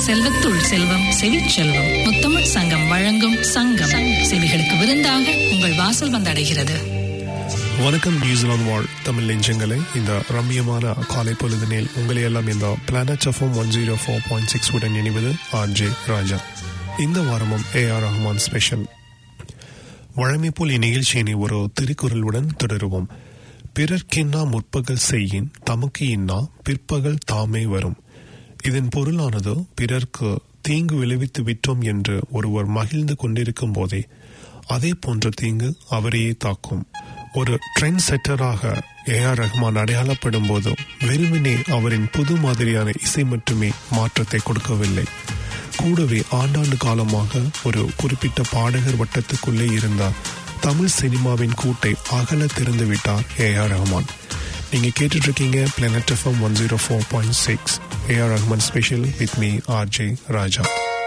செல்வத்துள் செல்வம் செவிச்செல்வம் முத்தமிழ் சங்கம் வழங்கும் சங்கம் செவிகளுக்கு விருந்தாக உங்கள் வாசல் வந்தடைகிறது வணக்கம் நியூசிலாந்து வாழ் தமிழ் நெஞ்சங்களே இந்த ரம்மியமான காலை பொழுதினில் உங்களை எல்லாம் இந்த planet FM one zero four point six உடன் இணைவது ஆர் ஜே ராஜா இந்த வாரமும் ஏ ஆர் ரஹ்மான் ஸ்பெஷல் வழமை போல் இந்நிகழ்ச்சியினை ஒரு திருக்குறளுடன் தொடருவோம் பிறர்க்கின்னா முற்பகல் செய்யின் தமக்கு இன்னா பிற்பகல் தாமே வரும் இதன் பொருளானது பிறர்க்கு தீங்கு விளைவித்து விட்டோம் என்று ஒருவர் மகிழ்ந்து கொண்டிருக்கும் போதே அதே போன்ற தீங்கு அவரையே தாக்கும் ஒரு ட்ரெண்ட் செட்டராக ஏ ஆர் ரஹ்மான் அடையாளப்படும் போது வெறுமனே அவரின் புது மாதிரியான இசை மட்டுமே மாற்றத்தை கொடுக்கவில்லை கூடவே ஆண்டாண்டு காலமாக ஒரு குறிப்பிட்ட பாடகர் வட்டத்துக்குள்ளே இருந்தார் தமிழ் சினிமாவின் கூட்டை அகல திறந்து விட்டார் ஏ ஆர் ரஹ்மான் நீங்க கேட்டுட்டு இருக்கீங்க planet FM one zero four point six A R Rahman special with me R J Raja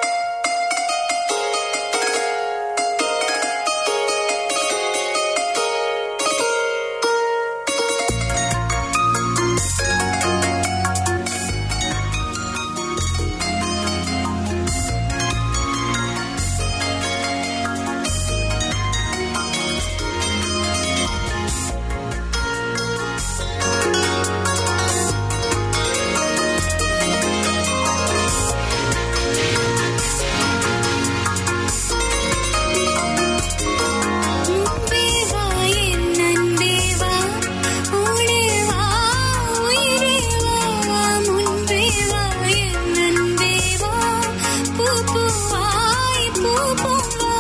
முன்பே வா என் அன்பே வா ஓடே வா உயிரே வா முன்பே வா என் அன்பே வா பூ பூவாய் பூ பூவா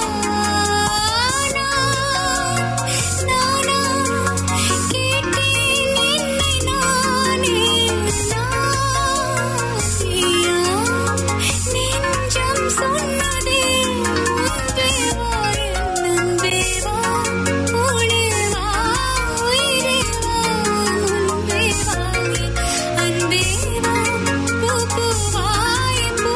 நானா கேட்டேன் என்னை நானே நானியா நெஞ்சம் சொன்னதே முன்பே வா என் அன்பே வா ஓடே வா உயிரே வா முன்பே வா என் அன்பே வா பூ பூவாய் பூ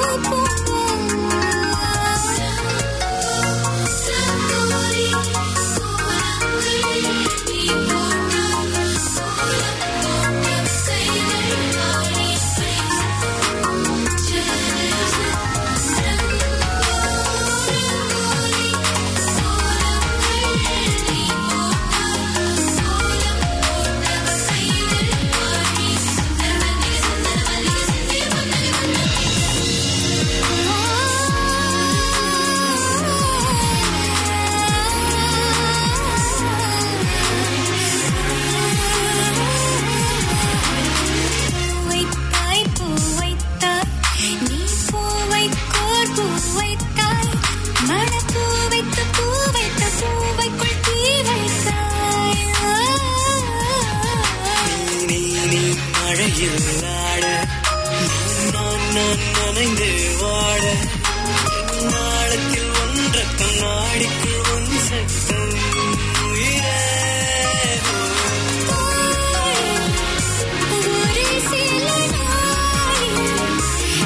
வைத்தாய் பூ வைத்தாய் நீ பூவை கோர் பூ வைத்தாய் மணப்பூ வைத்த பூ வைத்த பூவைக்குள் தீ வைத்தாய் நீ நீ மழையில் ஆட நான் நான் நனைந்து வாட நாளத்தில் ஒன்ற கண்ணாடிக்குள் ஒன் சட்டம் உயிரே ஒரு சில நாளில்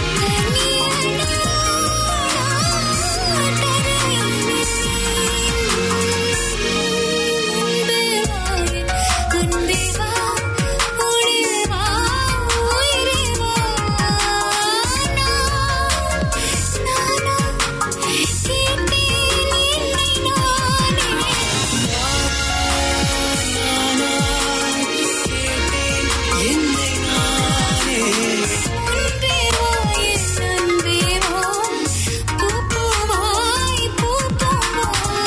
அன்பே வா ஒளியே வா உயிரே வா நானா கேட்டேன் என்னை நானே என்னை நானே அன்பே வா என் அன்பே வா பூ பூவாய் பூ பூவா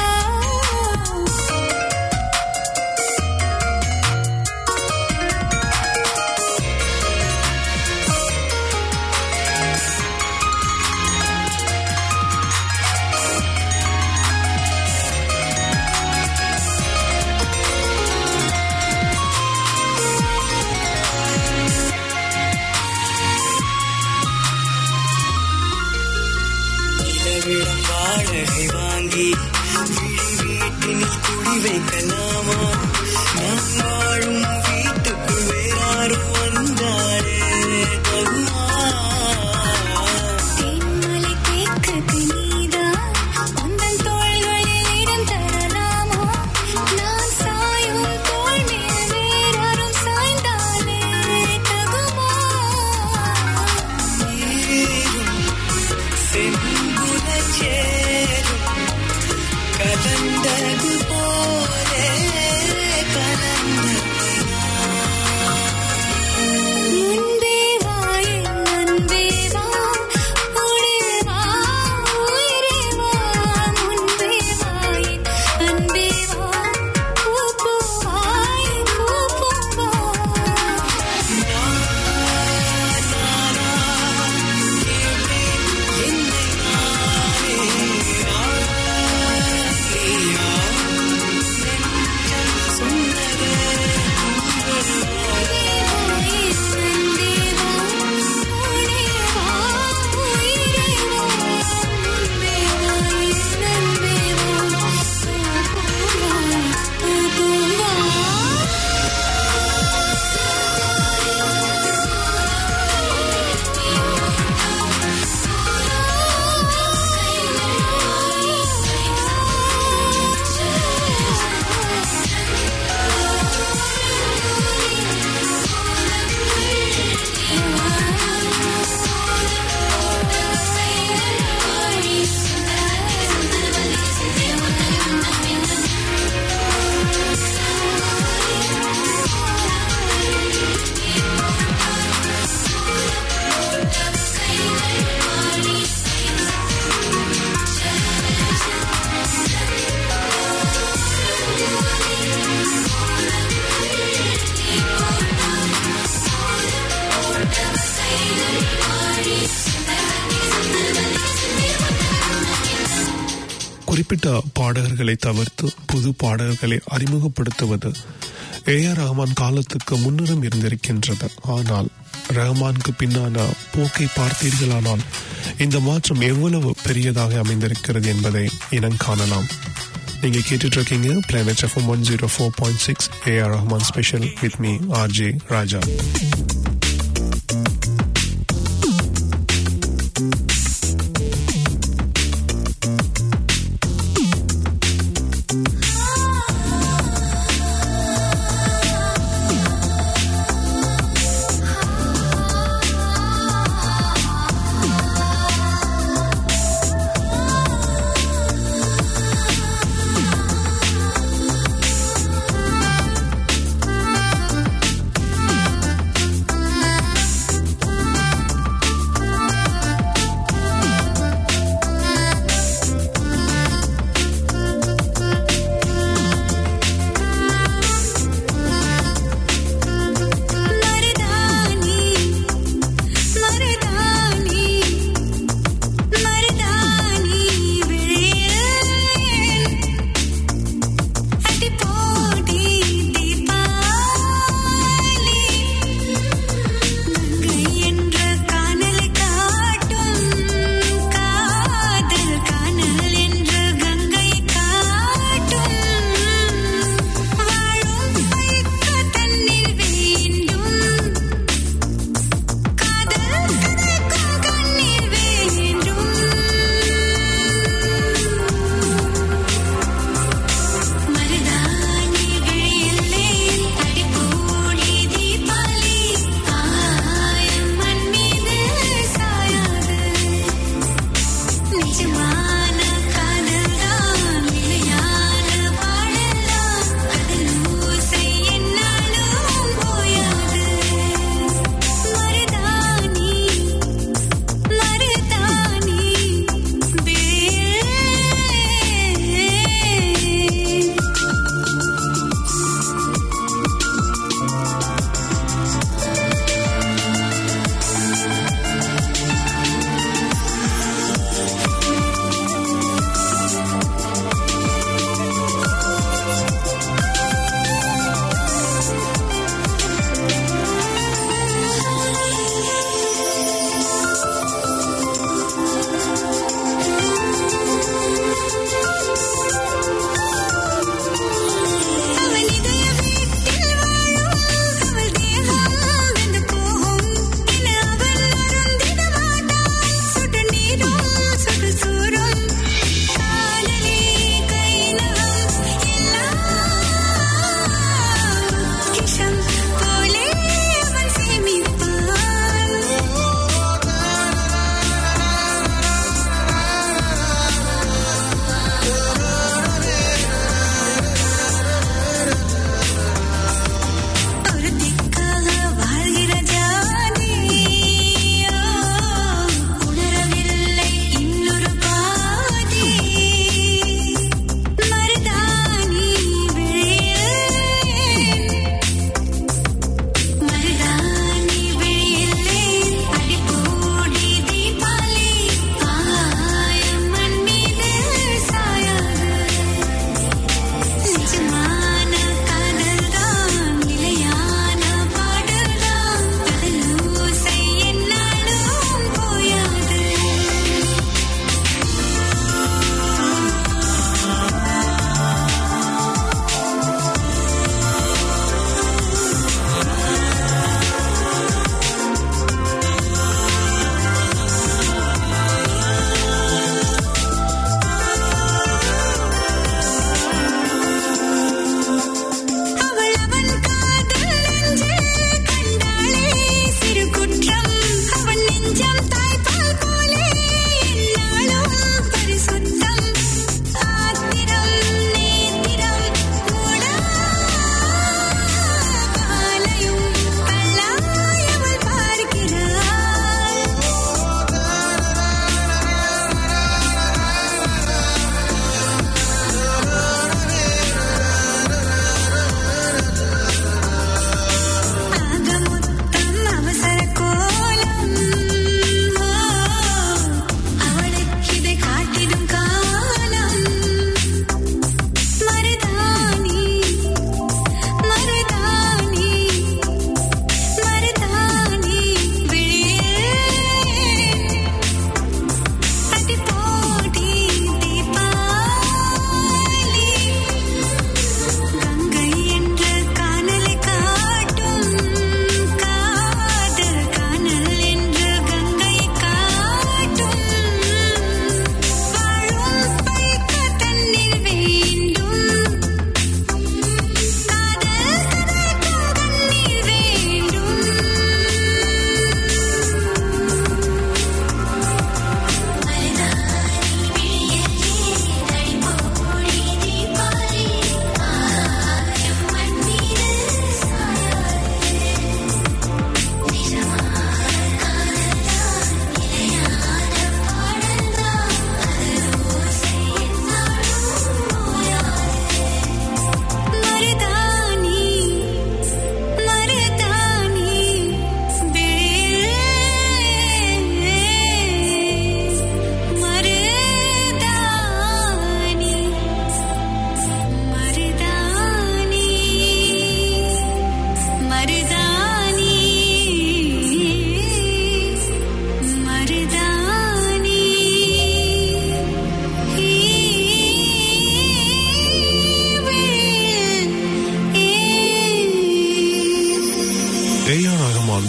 நிலவிடம் வாடகை வாங்கி விழி வீட்டினில் குடி வைக்கலாமா நான் வாழும் வீட்டுக்குள் வேறாரும் வந்தாரே தகுமா தேன்மலை தேக்குது நீதான் உந்தன் தோள்களில் இடம் தரலாமா நான் சாயும் தோள் மேல் வேறாரும் சாய்ந்தாலே தகுமா நீரும் குறிப்பிட்ட பாடகர்களை தவிர்த்து புது பாடகர்களை அறிமுகப்படுத்துவது ஏ ஆர் ரஹ்மான் காலத்துக்கு முன்னிறம் இருந்திருக்கின்றது ஆனால் ரஹ்மானுக்கு பின்னான போக்கை பார்த்தீர்களானால் இந்த மாற்றம் எவ்வளவு பெரியதாக அமைந்திருக்கிறது என்பதை இனம் காணலாம் நீங்க கேட்டுட்டு இருக்கீங்க planet FM one zero four point six A R Rahman special with me R J Raja ஆ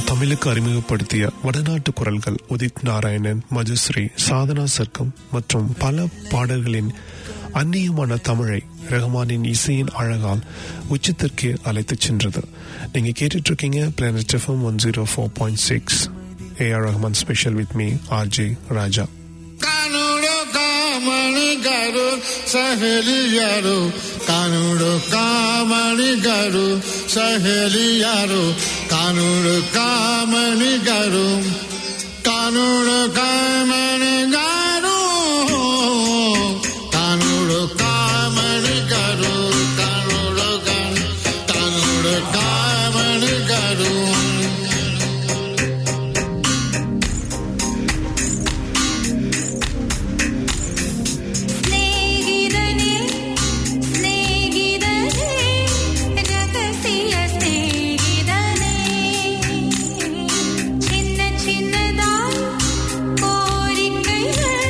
தமிழுக்கு அறிமுகப்படுத்திய வடநாட்டு குரல்கள் உதித் நாராயணன் மதுஸ்ரீ சாதனா சர்க்கம் மற்றும் பல பாடல்களின் அந்நியமான தமிழை ரஹ்மானின் இசையின் அழகால் உச்சத்திற்கு அழைத்துச் சென்றது நீங்க கேட்டுட்டு இருக்கீங்க planet FM one zero four point six AR Rahman special with me RJ Raja કાનુડો કામણી કરું સહેલિયારો કાનુડો કામણી કરું સહેલિયારો કાનુડો કામણી કરું કાનુડો કામણી કરું કાનુડો કામણી કરું કાનુડો કાનુડો કામણી કરું സ്നേഹിതനേ സ്നേഹിതനേ രഹസ്യ സ്നേഹിതനേ ചിന്ന ചിന്നതായി കോരിക്കൈകൾ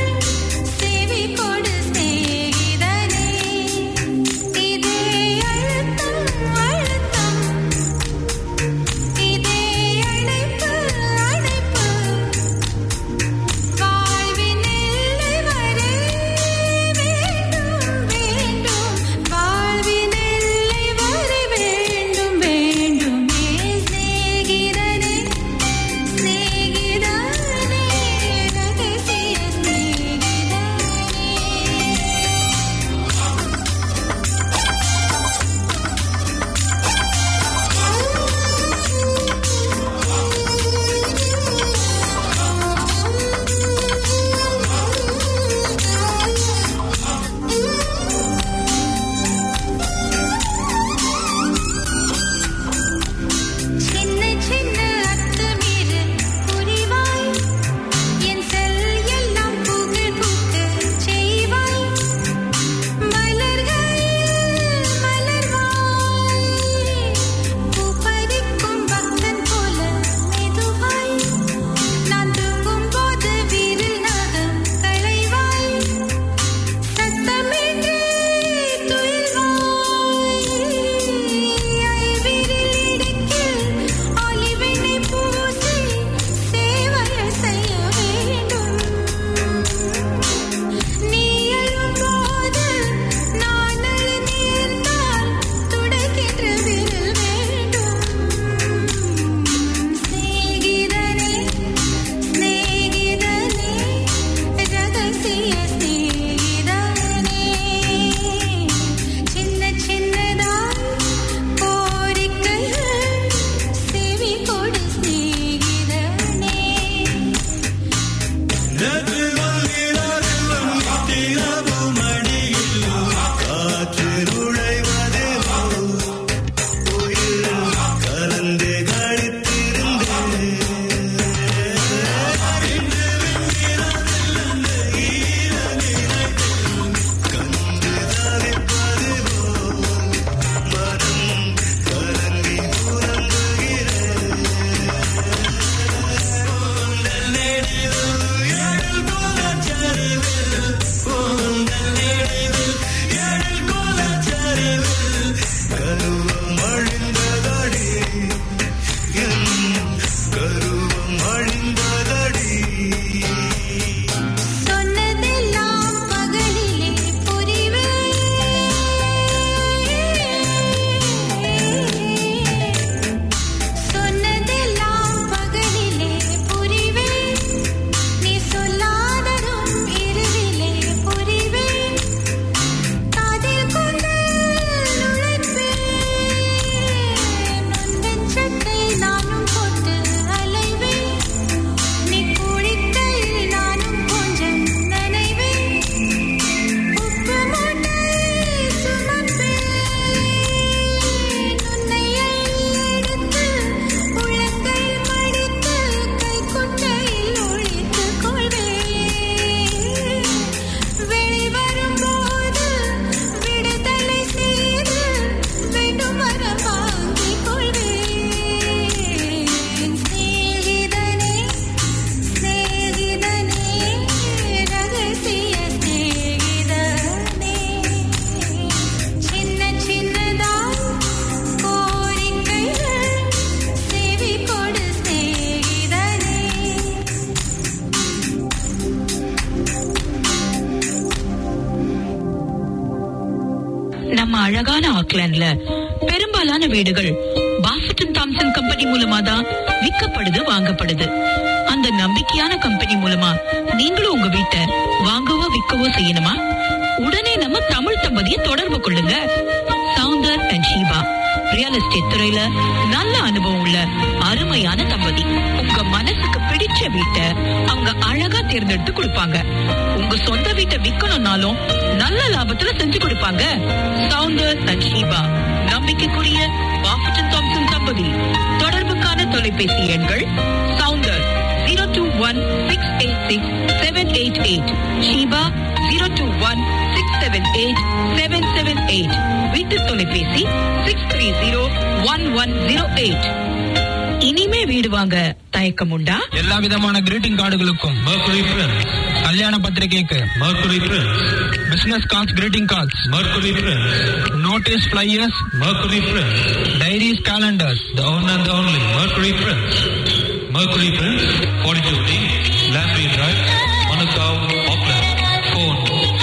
அழகான ஆக்லாண்ட்ல பெரும்பாலான வீடுகள் பாஃபட்டன் தாம்சன் கம்பெனி மூலமா தான் விற்கப்படுது வாங்கப்படுது அந்த நம்பிக்கையான கம்பெனி மூலமா நீங்களும் உங்க வீட்டை வாங்கவோ விற்கவோ செய்யணுமா உடனே நம்ம தமிழ் தம்பதியை தொடர்பு கொள்ளுங்க Soundar and Sheeba real estate துறையில நல்ல அனுபவம் உள்ள அருமையான தம்பதி உங்க மனசுக்கு பிடிச்ச வீட்டை அவங்க அழகா தேர்ந்தெடுத்து கொடுப்பாங்க உங்க சொந்த வீட்டை விக்கணும்னாலும் நல்ல லாபத்துல செஞ்சு கொடுப்பாங்க சவுந்தர் அண்ட் ஷீபா நம்பிக்கைக்குரிய பாஃபட்டன் தாம்சன் தம்பதி தொடர்புக்கான தொலைபேசி எண்கள் Soundar zero two one six eight six seven eight eight Sheeba zero two one six seven eight seven seven eight வீட்டு தொலைபேசி six three zero one one zero eight இனிமே வீடு வாங்க தயக்கம் உண்டா எல்லா விதமான கிரீட்டிங் கார்டுகளுக்கும் Mercury Prince. கல்யாண பத்திரிகைக்கு Mercury Prince. Business cards greeting cards Mercury Prince. Notice flyers Mercury Prince. Diaries calendars The one and the only Mercury Prince. Mercury Prince. 42D. Lamprey Drive. Manukau, Auckland. Phone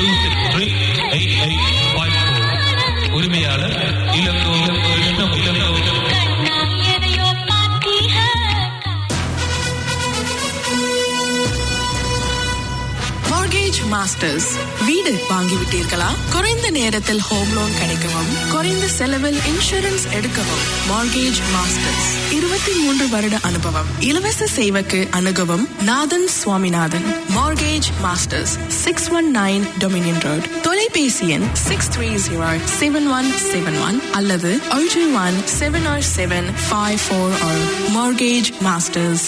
263-8854. உரிமையாளர் இலங்கோ இலங்கோ இலங்கோ இலங்கோ mortgage masters வீடு வாங்கிவிட்டீர்களா குறைந்த நேரத்தில் home loan கிடைக்கவும் குறைந்த செலவில் insurance எடுக்கவும் mortgage masters இருபத்தி மூன்று வருட அனுபவம் இலவச சேவைக்கு அணுகவும் Nathan Swaminathan mortgage masters six one nine dominion road தொலைபேசி எண் six three zero seven one seven one அல்லது ஒன்று one seven or seven five four or mortgage masters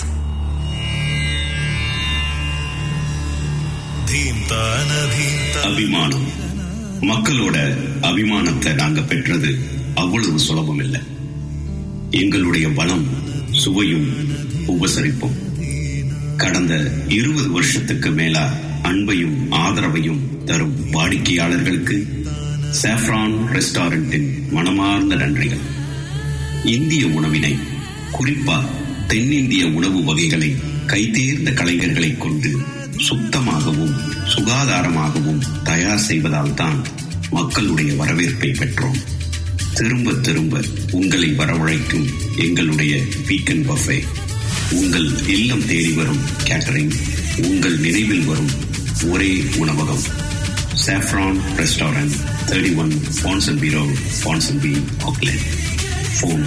அபிமானம் மக்களோட அபிமானத்தை நாங்க பெற்றது அவ்வளவு சுலபம் இல்லை எங்களுடைய பலம் சுவையும் உபசரிப்பும் கடந்த இருபது வருஷத்துக்கு மேலா அன்பையும் ஆதரவையும் தரும் வாடிக்கையாளர்களுக்கு சாஃப்ரான் ரெஸ்டாரண்டின் மனமார்ந்த நன்றிகள் இந்திய உணவினை குறிப்பா தென்னிந்திய உணவு வகைகளை கைதேர்ந்த கலைஞர்களை கொண்டு சுத்தமாகவும் சுகாதாரமாகவும் தயார் செய்வதால் தான் மக்களுடைய வரவேற்பை பெற்றோம் திரும்ப திரும்ப உங்களை வரவழைக்கும் எங்களுடைய வீக்கெண்ட் பஃபே உங்கள் இல்லம் தேடி வரும் கேட்டரிங் உங்கள் நினைவில் வரும் ஒரே உணவகம் Saffron restaurant thirty one Ponsonby road Ponsonby Auckland phone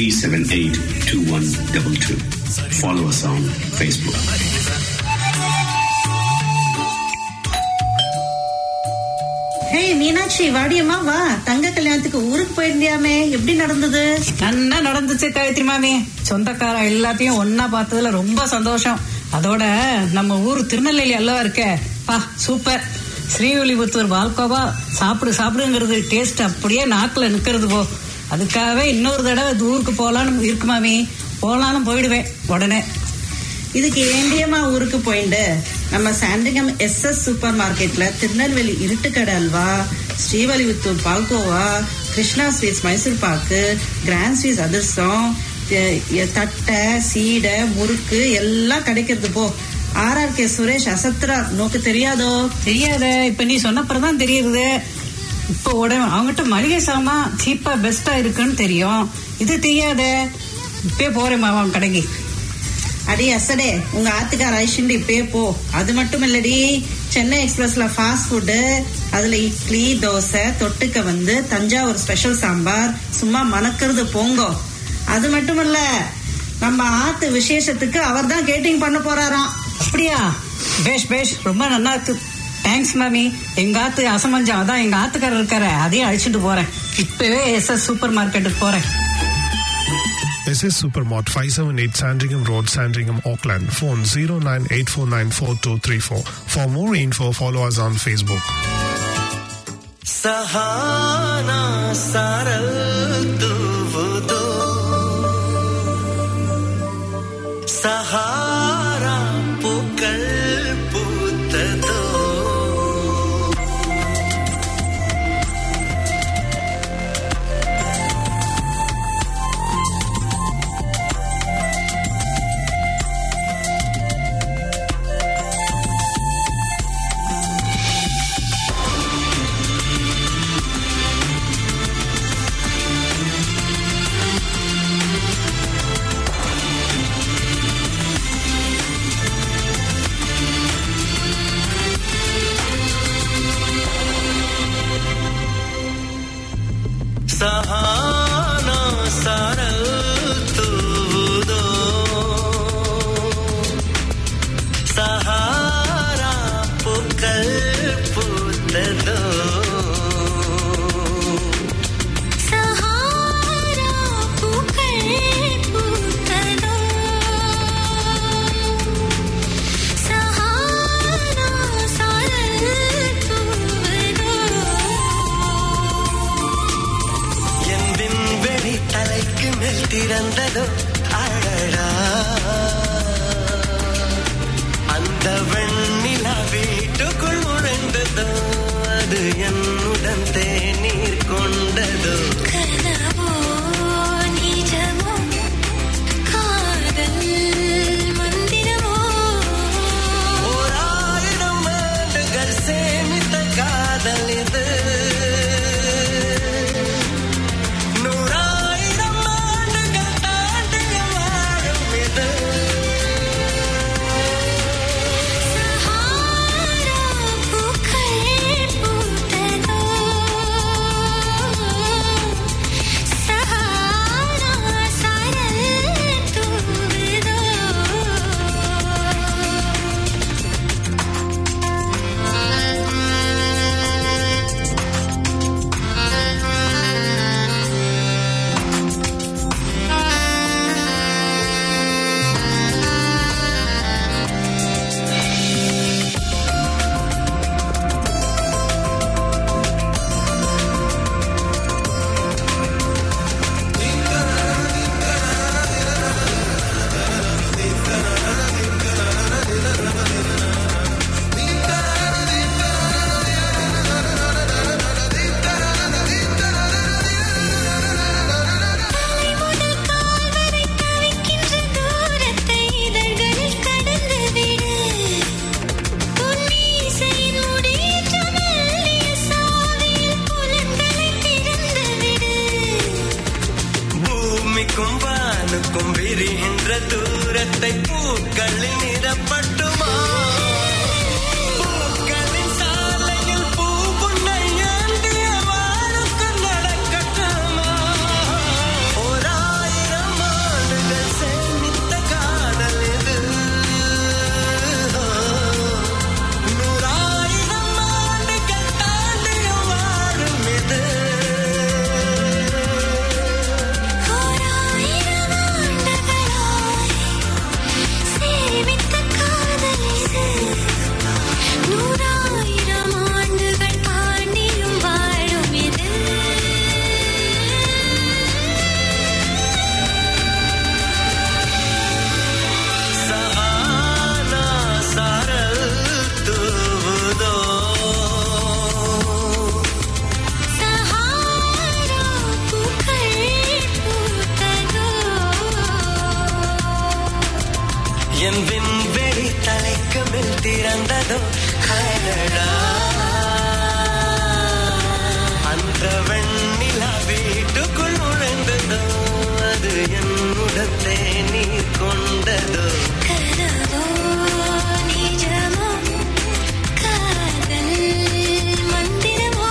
378-2122. Follow us on Facebook. Hey Meenakshi வாடியம்மா வா தங்க கல்யாணத்துக்கு ஊருக்கு போயிருந்தியாமே எப்படி நடந்தது நல்லா நடந்துச்சு காயத்ரி மாமி சொந்தக்கார எல்லாத்தையும் ஒன்னா பார்த்ததுல ரொம்ப சந்தோஷம் அதோட நம்ம ஊர் திருநெல்வேலி அல்லவா இருக்க பா சூப்பர் ஸ்ரீவில்லிபுத்தூர் வால்கோவா சாப்பிடு சாப்பிடுங்கிறது டேஸ்ட் அப்படியே நாக்குல நிக்கிறது போ அதுக்காகவே இன்னொரு தடவை இது ஊருக்கு போலான்னு இருக்கு மாமி போலான்னு போயிடுவேன் உடனே இதுக்கு ஏண்டியம்மா ஊருக்கு போயிண்டு நம்ம சாண்டிகம் எஸ் எஸ் சூப்பர் மார்க்கெட்ல Tirunelveli Iruttukadai halwa Srivilliputhur palkova Krishna Sweets Mysore pak Grand sweets அதிர்சம் எ- எ- தட்டை சீடை முறுக்கு எல்லாம் கிடைக்கிறது போ ஆர்ஆர் கே சுரேஷ் அசத்ரா நோக்கு தெரியாதோ தெரியாத இப்ப நீ சொன்னப்பறதான் தெரியுது இப்போ உடனே அவங்ககிட்ட மளிகை சாமான் சீப்பா பெஸ்டா இருக்குன்னு தெரியும் இது தெரியாத இப்பே போறேன் மாமா கடைக்கு அடி அசடே உங்க ஆத்துக்கார ஐஷிண்டு இப்பயே போ அது மட்டும் இல்லடி சென்னை எக்ஸ்பிரஸ்ல ஃபாஸ்ட் ஃபுட்டு அதுல இட்லி தோசை தொட்டுக்க வந்து தஞ்சாவூர் ஸ்பெஷல் சாம்பார் சும்மா மணக்கிறது போங்கோ அது மட்டும் இல்ல நம்ம ஆத்து விசேஷத்துக்கு அவர் தான் கேட்டிங் பண்ண போறாராம் அப்படியா பேஷ் பேஷ் ரொம்ப நல்லா இருக்கு தேங்க்ஸ் மாமி எங்க ஆத்து அசமஞ்சம் அதான் எங்க ஆத்துக்காரர் இருக்காரு அதையும் அழிச்சிட்டு போறேன் இப்பவே எஸ் எஸ் சூப்பர் மார்க்கெட்டுக்கு போறேன் SS Supermart 578 Sandringham Road, Sandringham, Auckland. Phone 0984942234. For more info, follow us on Facebook. ಸಹಾನಾ ಸಾರಲ್ತುವುದೋ Sahara பூக்கள் பூத்ததோ கண்கள் திறந்ததோ அழடா அந்த வெண்ணிலா வீட்டுக்குள் நுழைந்ததோ அது என்னுடன் தேநீர் கொண்டதோ கனவோ நிஜமோ காதல் மந்திரமோ ஓராயிரம் ஆண்டுகள் சேமித்த காதல் இது நூறாயிரம் ஆண்டுகள் தாண்டிய வாழும் இது சஹாரா பூக்கள் பூத்ததோ சஹாரா சாரல் தூவுதோ முதல் கால் வரை தவிக்கின்ற தூரத்தை இதழ்களில் கடந்து விடு உன் மீசையின் முடியேற்ற மெல்லிய சாவியில் புலன்களை திறந்து விடு பூமிக்கும் வானுக்கும் விரிகின்ற தூரத்தை பூக்களில் நிறப்பட்டுமா பூக்களின் சாலையில் பூவுன்னை ஏந்திய வானுக்கு நடக்கட்டுமா ஓராயிரம் ஆண்டுகள் சேமித்த காதல் இது நூறாயிரம் ஆண்டுகள் தாண்டிய வாழும் இது ஓராயிரம் ஆண்டுகளாய் சேமித்த காதல் இது நூறாயிரம் ஆண்டுகள் தாண்டியும் வாழும் இது சஹானா சாரல் தூவுதோ சஹாரா பூக்கள் பூத்ததோ என் விண்வெளி தலைக்கு மேல் திறந்ததோ அடடா அந்த வெண்ணிலா வீட்டுக்குள் நுழைந்ததோ அது என்னுடன் தேநீர் கொண்டதோ கனவோ நிஜமோ காதல் மந்திரமோ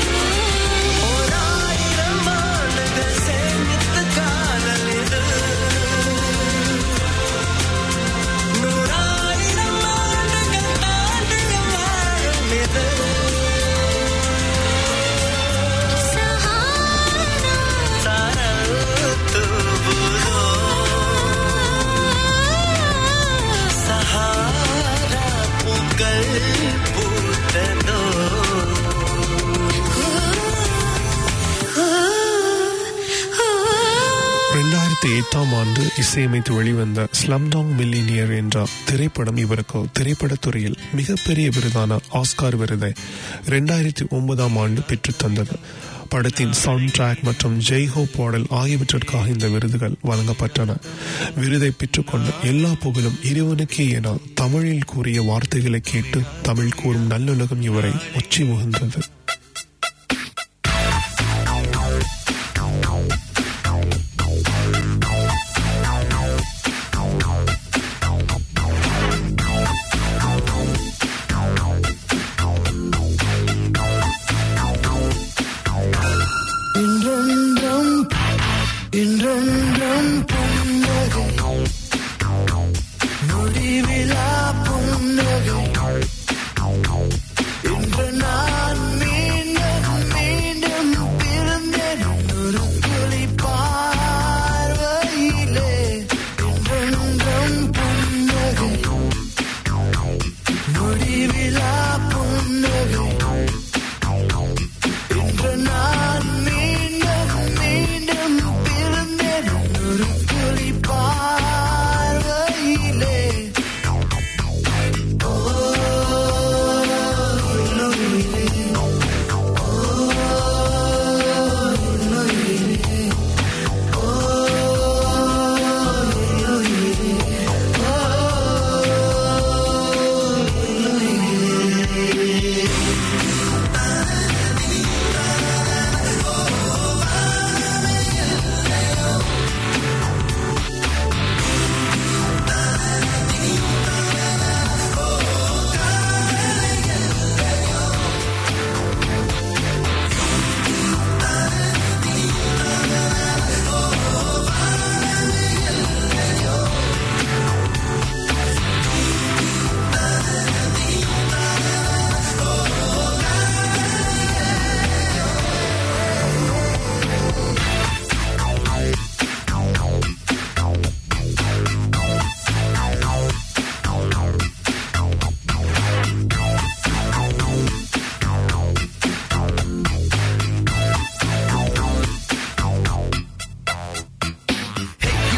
ஓராயிரம் ஆண்டுகள் சேமித்த காதல் இது நூறாயிரம் ஆண்டுகள் தாண்டிய வாழும் இது சஹாரா சாரல் தூவுதோ சஹாரா பூக்கள் பூத்ததோ ரெண்டாயிரத்தி எட்டாம் ஆண்டு இசையமைத்து வெளிவந்த ஸ்லம்டாங் மில்லினியர் என்ற திரைப்படம் இவருக்கு திரைப்படத் துறையில் மிகப்பெரிய விருதான ஆஸ்கார் விருதை ரெண்டாயிரத்தி ஒன்பதாம் ஆண்டு பெற்றுத் தந்தது படத்தின் சவுண்ட் ட்ராக் மற்றும் ஜெய்ஹோ பாடல் ஆகியவற்றிற்காக இந்த விருதுகள் வழங்கப்பட்டன விருதை பெற்றுக்கொண்ட எல்லா புகழும் இறைவனுக்கே என தமிழில் கூறிய வார்த்தைகளை கேட்டு தமிழ் கூறும் நல்லுலகம் இவரை உச்சி முகந்தது இன்றென்றும் இன்றென்றும் புன்னகை முடிவிலா புன்னகை இன்று நான் மீ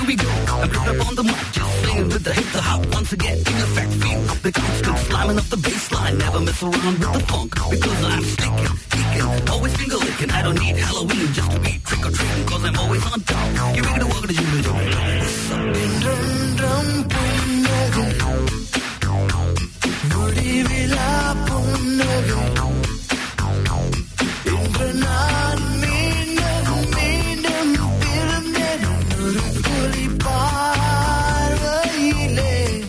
here we go. I'm put up on the mic, just singing with the hip the hop once again. In effect, feel the constant slamming of the bass line. Never mess around with the funk because I'm sticking, kicking, always finger licking. I don't need Halloween just to be trick or treating because I'm always on top. You make it walk to you, முடிவிலா புன்னகை இன்று நான் மீண்டும் மீண்டும் பிறந்தேன் ஒரு புலி பார்வையிலே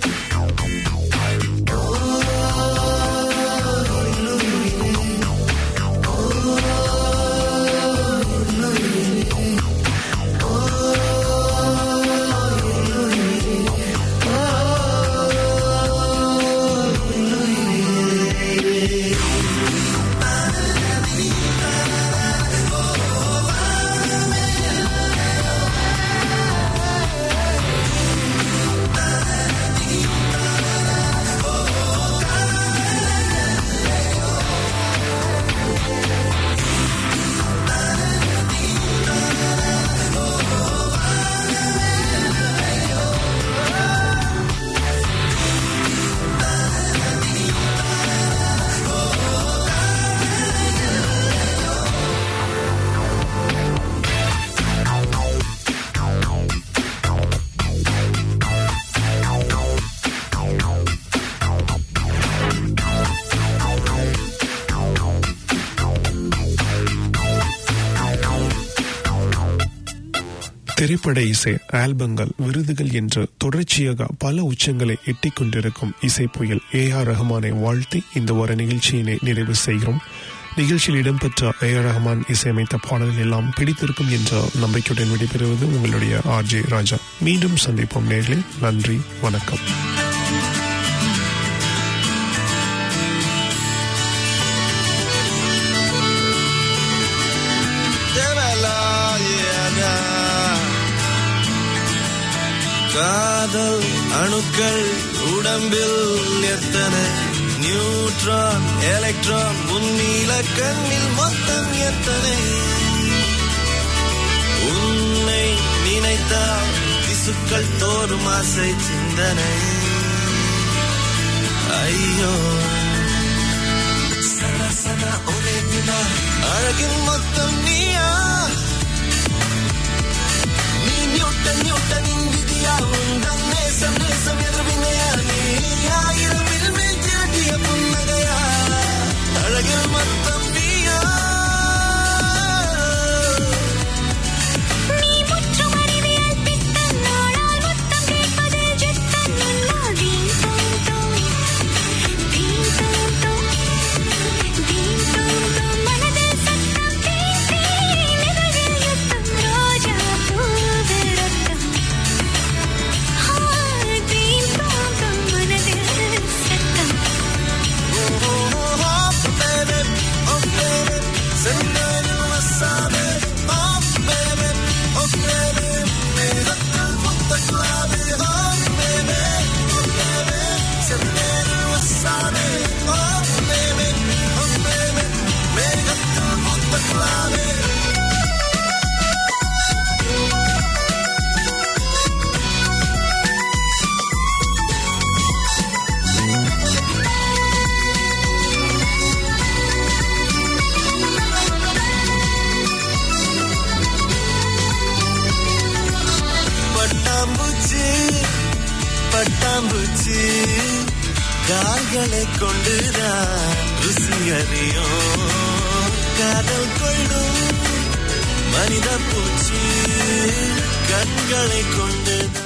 திரைப்பட இசை ஆல்பங்கள் விருதுகள் என்று தொடர்ச்சியாக பல உச்சங்களை எட்டிக் கொண்டிருக்கும் இசை புயல் ஏ ஆர் ரஹ்மானை வாழ்த்தி இந்த வார நிகழ்ச்சியினை நிறைவு செய்கிறோம் நிகழ்ச்சியில் இடம்பெற்ற ஏ ஆர் ரஹ்மான் இசையமைத்த பாடல்கள் எல்லாம் பிடித்திருக்கும் என்ற நம்பிக்கையுடன் விடைபெறுவது உங்களுடைய ஆர் ஜே ராஜா மீண்டும் சந்திப்போம் நேர்களே நன்றி வணக்கம் காதல் அணுக்கள் உடம்பில் எத்தனை நியூட்ரான் எலக்ட்ரான் முன்னீல கண்ணில் மொத்தம் எத்தனை உன்னை நினைத்தால் திசுக்கள் தோறும் ஆசை சிந்தனை ஐயோ சதா சதா ஒரே வினா அழகின் மொத்தம் நீயா நீ நியூட்டன் நியூட்டனின் விதியா உந்தன் நேசம் நேசம் எதிர்வினையா நீ ஆயிரம் மேல் திரட்டிய புன்னகையா அழகில் மொத்தம் நீயா நீ முற்றும் அறிவியல் பித்தன் நாளால் முத்தம் கேட்பதில் ஜித்தன் முன்னால் தீம் தோம் தோம் தீம் தோம் தோம் தீம் தோம் தோம் மனதில் சத்தம் தீம் தீம் இதழில் யுத்தம் ரோஜா பூவு ரத்தம் ஆ, தீம் தோம் தோம் மனதில் சத்தம் பட்டாம்பூச்சி பட்டாம்பூச்சி கால்களை கொண்டுதான் ருசி அறியும் காதல் கொள்ளும் மனித பூச்சி கண்களை கொண்டுதான்